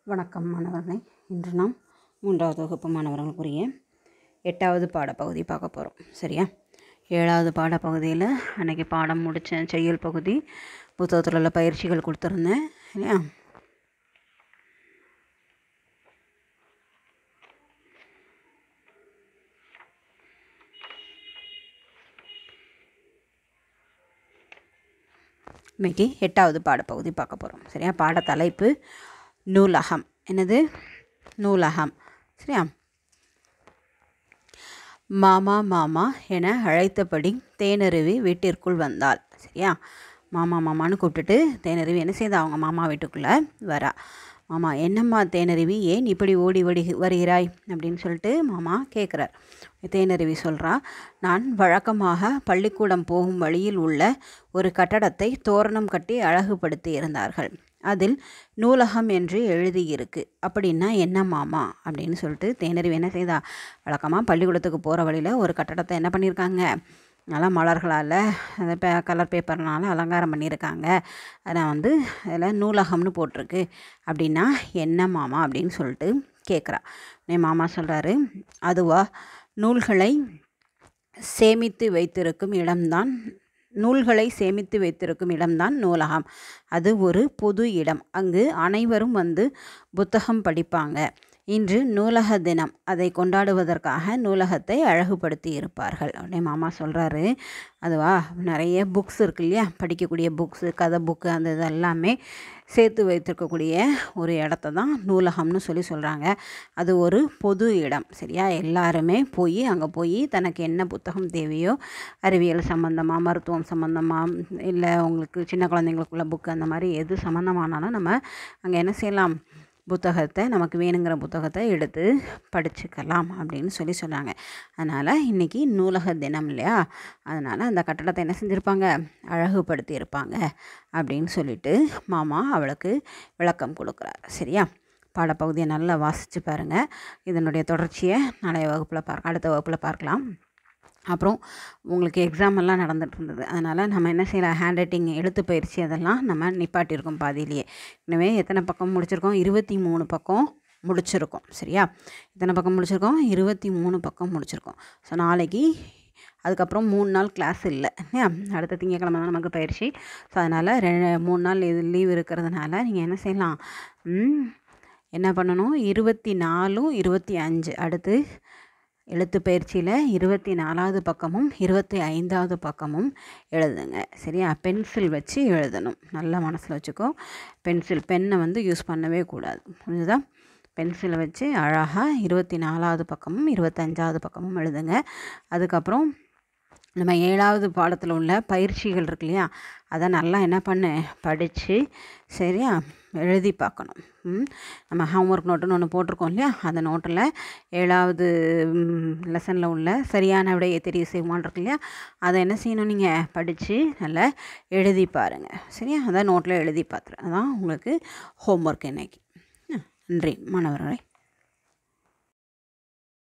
வணக்கம் மாணவர்களே இன்று நாம் மூன்றாவது வகுப்பு மாணவர்களுக்குரிய எட்டாவது பாடப்பகுதி பார்க்க போகிறோம் சரியா ஏழாவது பாடப்பகுதியில் அன்றைக்கி பாடம் முடித்த செய்யல் பகுதி புத்தகத்தில் உள்ள பயிற்சிகள் கொடுத்துருந்தேன் இல்லையா இன்னைக்கு எட்டாவது பாடப்பகுதி பார்க்க போகிறோம் சரியா பாட தலைப்பு நூலகம் என்னது நூலகம் சரியா மாமா மாமா என அழைத்தபடி தேனருவி வீட்டிற்குள் வந்தாள் சரியா மாமா மாமான்னு கூப்பிட்டுட்டு தேனருவி என்ன செய்தா அவங்க மாமா வீட்டுக்குள்ளே வரா மாமா என்னம்மா தேனருவி ஏன் இப்படி ஓடி ஓடி வருகிறாய் அப்படின்னு சொல்லிட்டு மாமா கேட்குறார் தேனருவி சொல்கிறா நான் வழக்கமாக பள்ளிக்கூடம் போகும் வழியில் உள்ள ஒரு கட்டடத்தை தோரணம் கட்டி அழகுபடுத்தி இருந்தார்கள் அதில் நூலகம் என்று எழுதியிருக்கு அப்படின்னா என்ன மாமா அப்படின்னு சொல்லிட்டு தேனருவி என்ன செய்தா வழக்கமாக பள்ளிக்கூடத்துக்கு போகிற வழியில் ஒரு கட்டடத்தை என்ன பண்ணியிருக்காங்க நல்லா மலர்களால் அந்த பே கலர் பேப்பர்னால அலங்காரம் பண்ணியிருக்காங்க அதை வந்து அதில் நூலகம்னு போட்டிருக்கு அப்படின்னா என்ன மாமா அப்படின்னு சொல்லிட்டு கேட்குறா என் மாமா சொல்கிறாரு அதுவா நூல்களை சேமித்து வைத்திருக்கும் இடம்தான் நூல்களை சேமித்து வைத்திருக்கும் இடம்தான் நூலகம் அது ஒரு பொது இடம் அங்கு அனைவரும் வந்து புத்தகம் படிப்பாங்க இன்று நூலக தினம் அதை கொண்டாடுவதற்காக நூலகத்தை அழகுபடுத்தி இருப்பார்கள் உடனே மாமா சொல்கிறாரு அதுவா நிறைய புக்ஸ் இருக்கு இல்லையா படிக்கக்கூடிய புக்ஸு கதை புக்கு அந்த இது எல்லாமே சேர்த்து வைத்திருக்கக்கூடிய ஒரு இடத்த தான் நூலகம்னு சொல்லி சொல்கிறாங்க அது ஒரு பொது இடம் சரியா எல்லாருமே போய் அங்கே போய் தனக்கு என்ன புத்தகம் தேவையோ அறிவியல் சம்மந்தமாக மருத்துவம் சம்மந்தமாக இல்லை உங்களுக்கு சின்ன குழந்தைங்களுக்குள்ள புக்கு அந்த மாதிரி எது சம்மந்தமானாலும் நம்ம அங்கே என்ன செய்யலாம் புத்தகத்தை நமக்கு வேணுங்கிற புத்தகத்தை எடுத்து படிச்சுக்கலாம் அப்படின்னு சொல்லி சொன்னாங்க அதனால் இன்றைக்கி நூலக தினம் இல்லையா அதனால் அந்த கட்டடத்தை என்ன செஞ்சுருப்பாங்க அழகுபடுத்தி இருப்பாங்க அப்படின்னு சொல்லிட்டு மாமா அவளுக்கு விளக்கம் கொடுக்குறாரு சரியா பாடப்பகுதியை நல்லா வாசித்து பாருங்கள் இதனுடைய தொடர்ச்சியை நாளைய வகுப்பில் பார்க்க அடுத்த வகுப்பில் பார்க்கலாம் அப்புறம் உங்களுக்கு எக்ஸாம் எல்லாம் நடந்துகிட்டு இருந்தது அதனால் நம்ம என்ன செய்யலாம் ஹேண்ட் ரைட்டிங் எழுத்து பயிற்சி அதெல்லாம் நம்ம நிப்பாட்டியிருக்கோம் பாதியிலேயே எனவே எத்தனை பக்கம் முடிச்சிருக்கோம் இருபத்தி மூணு பக்கம் முடிச்சிருக்கோம் சரியா எத்தனை பக்கம் முடிச்சிருக்கோம் இருபத்தி மூணு பக்கம் முடிச்சிருக்கோம் ஸோ நாளைக்கு அதுக்கப்புறம் மூணு நாள் கிளாஸ் இல்லை இல்லையா அடுத்த திங்கக்கிழமை தான் நமக்கு பயிற்சி ஸோ அதனால் ரெ மூணு நாள் இது லீவ் இருக்கிறதுனால நீங்கள் என்ன செய்யலாம் என்ன பண்ணணும் இருபத்தி நாலும் இருபத்தி அஞ்சு அடுத்து எழுத்து பயிற்சியில் இருபத்தி நாலாவது பக்கமும் இருபத்தி ஐந்தாவது பக்கமும் எழுதுங்க சரியா பென்சில் வச்சு எழுதணும் நல்லா மனசில் வச்சுக்கோ பென்சில் பென்னை வந்து யூஸ் பண்ணவே கூடாது புரிஞ்சுதா பென்சிலை வச்சு அழகாக இருபத்தி நாலாவது பக்கமும் இருபத்தஞ்சாவது பக்கமும் எழுதுங்க அதுக்கப்புறம் நம்ம ஏழாவது பாடத்தில் உள்ள பயிற்சிகள் இருக்கு இல்லையா அதை நல்லா என்ன பண்ணு படித்து சரியா எழுதி பார்க்கணும் நம்ம ஹோம்ஒர்க் நோட்டுன்னு ஒன்று போட்டிருக்கோம் இல்லையா அந்த நோட்டில் ஏழாவது லெசனில் உள்ள சரியான விடையை தெரிவு செய்வான் இருக்கு இல்லையா அதை என்ன செய்யணும் நீங்கள் படித்து நல்லா எழுதி பாருங்கள் சரியா அதான் நோட்டில் எழுதி பார்த்துரு அதான் உங்களுக்கு ஹோம்ஒர்க் இன்னைக்கு நன்றி மாணவர்களே